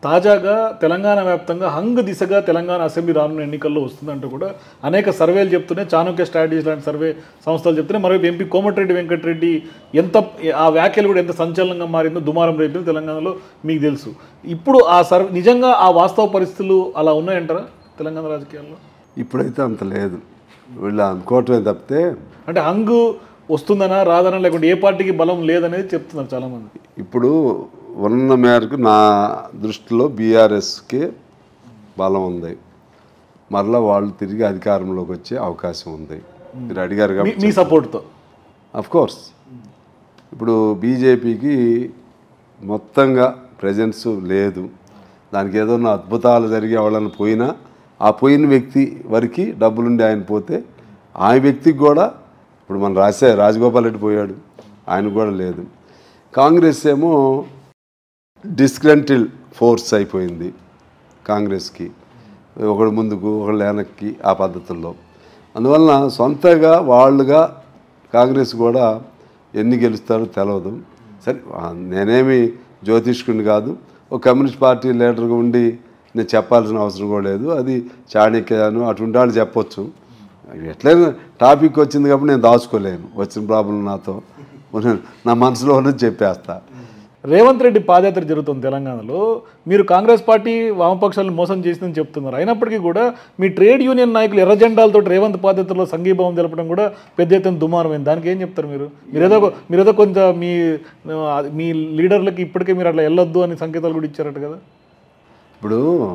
తాజాగా తెలంగాణ వ్యాప్తంగా హంగ్ దిశగా తెలంగాణ అసెంబ్లీ రానున్న ఎన్నికల్లో వస్తుందంటూ కూడా అనేక సర్వేలు చెప్తున్నాయి చాణక్య స్ట్రాటజీస్ లాంటి సర్వే సంస్థలు చెప్తున్నాయి మరోవైపు ఎంపీ కోమటిరెడ్డి వెంకటరెడ్డి ఎంత ఆ వ్యాఖ్యలు కూడా ఎంత సంచలనంగా మారిందో దుమారం రేపింది తెలంగాణలో మీకు తెలుసు ఇప్పుడు ఆ సర్వే నిజంగా ఆ వాస్తవ పరిస్థితులు అలా ఉన్నాయంటారా తెలంగాణ రాజకీయాల్లో ఇప్పుడైతే అంత లేదు వీళ్ళు అనుకోవటమే తప్పితే అంటే హంగ్ వస్తుందనా రాదనా లేకుంటే ఏ పార్టీకి బలం లేదనేది చెప్తున్నారు చాలామంది ఇప్పుడు ఉన్న మేరకు నా దృష్టిలో బీఆర్ఎస్కి బలం ఉంది మరలా వాళ్ళు తిరిగి అధికారంలోకి వచ్చే అవకాశం ఉంది మీరు అడిగారు మీ- కాబట్టి మీ సపోర్ట్తో అఫ్ కోర్స్ ఇప్పుడు బీజేపీకి మొత్తంగా ప్రజెన్స్ లేదు దానికి ఏదైనా అద్భుతాలు జరిగి ఎవరైనా పోయినా ఆ పోయిన వ్యక్తి వరకు డబ్బులుండి ఆయన పోతే ఆ వ్యక్తికి కూడా ఇప్పుడు మన రాసే రాజగోపాల్ రెడ్డి పోయాడు ఆయన కూడా లేదు కాంగ్రెస్ ఏమో డిస్గ్రంటిల్ ఫోర్స్ అయిపోయింది కాంగ్రెస్కి ఒకడు ముందుకు ఒకళ్ళు వెనక్కి ఆ పద్ధతుల్లో అందువలన సొంతగా వాళ్ళుగా కాంగ్రెస్ కూడా ఎన్ని గెలుస్తారో తెలియదు సరే ఆ, నేనేమి జ్యోతిష్కుని కాదు ఒక కమ్యూనిస్ట్ పార్టీ లీడర్గా ఉండి నేను చెప్పాల్సిన అవసరం కూడా లేదు అది చాణక్యను అటువంటి వాళ్ళు చెప్పొచ్చు ఎట్లయినా టాపిక్ వచ్చింది కాబట్టి నేను దాచుకోలేను వచ్చిన ప్రాబ్లం నాతో నా మనసులో ఉన్నది చెప్పేస్తా రేవంత్ రెడ్డి పాదయాత్ర జరుగుతుంది తెలంగాణలో మీరు కాంగ్రెస్ పార్టీ వామపక్షాలను మోసం చేసిందని చెప్తున్నారు అయినప్పటికీ కూడా మీ ట్రేడ్ యూనియన్ నాయకులు ఎర్ర జెండాలతో రేవంత్ పాదయాత్రలో సంఘీభావం తెలపడం కూడా పెద్ద ఎత్తున దుమారమైంది దానికి ఏం చెప్తారు మీరు మీరేదో మీరేదో కొంత మీ ఆ, మీ లీడర్లకి ఇప్పటికే మీరు అట్లా వెళ్ళొద్దు అని సంకేతాలు కూడా ఇచ్చారట కదా ఇప్పుడు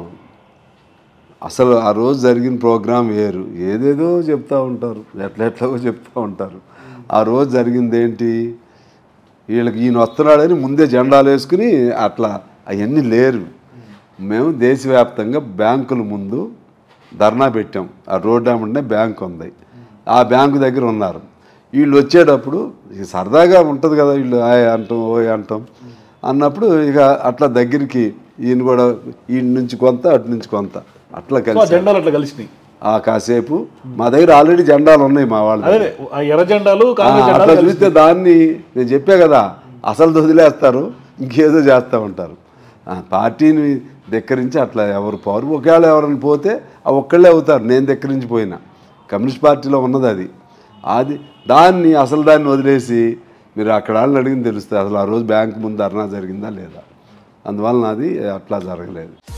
అసలు ఆ రోజు జరిగిన ప్రోగ్రాం వేరు ఏదేదో చెప్తూ ఉంటారు ఎట్లా ఎట్లాగో చెప్తూ ఉంటారు ఆ రోజు జరిగింది ఏంటి వీళ్ళకి ఈయన వస్తున్నాడని ముందే జెండాలు వేసుకుని అట్లా అవన్నీ లేరు మేము దేశవ్యాప్తంగా బ్యాంకుల ముందు ధర్నా పెట్టాం ఆ రోడ్డు అమ్మటనే బ్యాంక్ ఉంది ఆ బ్యాంకు దగ్గర ఉన్నారు వీళ్ళు వచ్చేటప్పుడు ఇక సరదాగా ఉంటుంది కదా వీళ్ళు ఆయ్ అంటాం ఓయ్ అంటాం అన్నప్పుడు ఇక అట్లా దగ్గరికి ఈయన కూడా ఈయన నుంచి కొంత అటు నుంచి కొంత అట్లా సో ఆ కలిసి జెండాలు అట్లా కలిసినాయి ఆ కాసేపు మా దగ్గర ఆల్రెడీ జెండాలు ఉన్నాయి మా వాళ్ళ దగ్గర. అదే ఆ ఎర్ర జెండాలు ఆ, కాంగ్రెస్ అట్లా జెండాలు చూస్తే దాన్ని నేను చెప్పా కదా అసలు వదిలేస్తారు ఇంకేదో చేస్తూ ఉంటారు ఆ, పార్టీని ధిక్కరించి అట్లా ఎవరు పోరు ఒకవేళ ఎవరైనా పోతే ఆ ఒక్కళ్ళే అవుతారు నేను ధిక్కరించి పోయినా కమ్యూనిస్ట్ పార్టీలో ఉన్నది అది అది దాన్ని అసలు దాన్ని వదిలేసి మీరు అక్కడ వాళ్ళని అడిగింది తెలుస్తుంది అసలు ఆ రోజు బ్యాంక్ ముందు ధర్నా జరిగిందా లేదా అందువలన అది అట్లా జరగలేదు